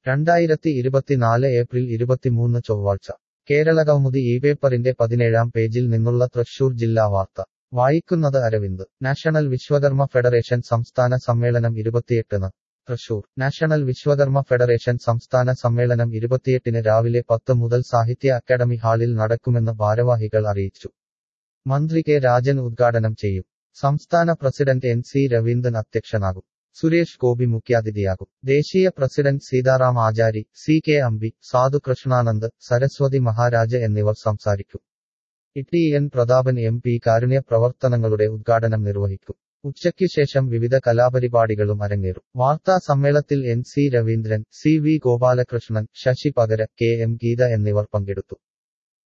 രണ്ടായിരത്തി ഇരുപത്തിനാല് ഏപ്രിൽ ഇരുപത്തിമൂന്ന് ചൊവ്വാഴ്ച കേരള കൗമുദി ഈ പേപ്പറിന്റെ പതിനേഴാം പേജിൽ നിന്നുള്ള തൃശൂർ ജില്ലാ വാർത്ത വായിക്കുന്നത് അരവിന്ദ് നാഷണൽ വിശ്വകർമ്മ ഫെഡറേഷൻ സംസ്ഥാന സമ്മേളനം ഇരുപത്തിയെട്ടിന് തൃശൂർ നാഷണൽ വിശ്വകർമ്മ ഫെഡറേഷൻ സംസ്ഥാന സമ്മേളനം ഇരുപത്തിയെട്ടിന് രാവിലെ പത്ത് മുതൽ സാഹിത്യ അക്കാദമി ഹാളിൽ നടക്കുമെന്ന് ഭാരവാഹികൾ അറിയിച്ചു മന്ത്രി കെ രാജൻ ഉദ്ഘാടനം ചെയ്യും സംസ്ഥാന പ്രസിഡന്റ് എൻ സി രവീന്ദ്രൻ അധ്യക്ഷനാകും സുരേഷ് ഗോപി മുഖ്യാതിഥിയാകും ദേശീയ president Sitaram Achari C K Ambi Sadhu Krishnanand Saraswati Maharaj എന്നിവർ സംസാരിക്കും E N Prathapan M P കാരുണ്യ പ്രവർത്തനങ്ങളുടെ ഉദ്ഘാടനം നിർവഹിക്കും ഉച്ചയ്ക്ക് ശേഷം വിവിധ കലാപരിപാടികളും അരങ്ങേറും വാർത്താ സമ്മേളനത്തിൽ N C Raveendran C V Gopalakrishnan Sasi Pakara K M Geetha എന്നിവർ പങ്കെടുത്തു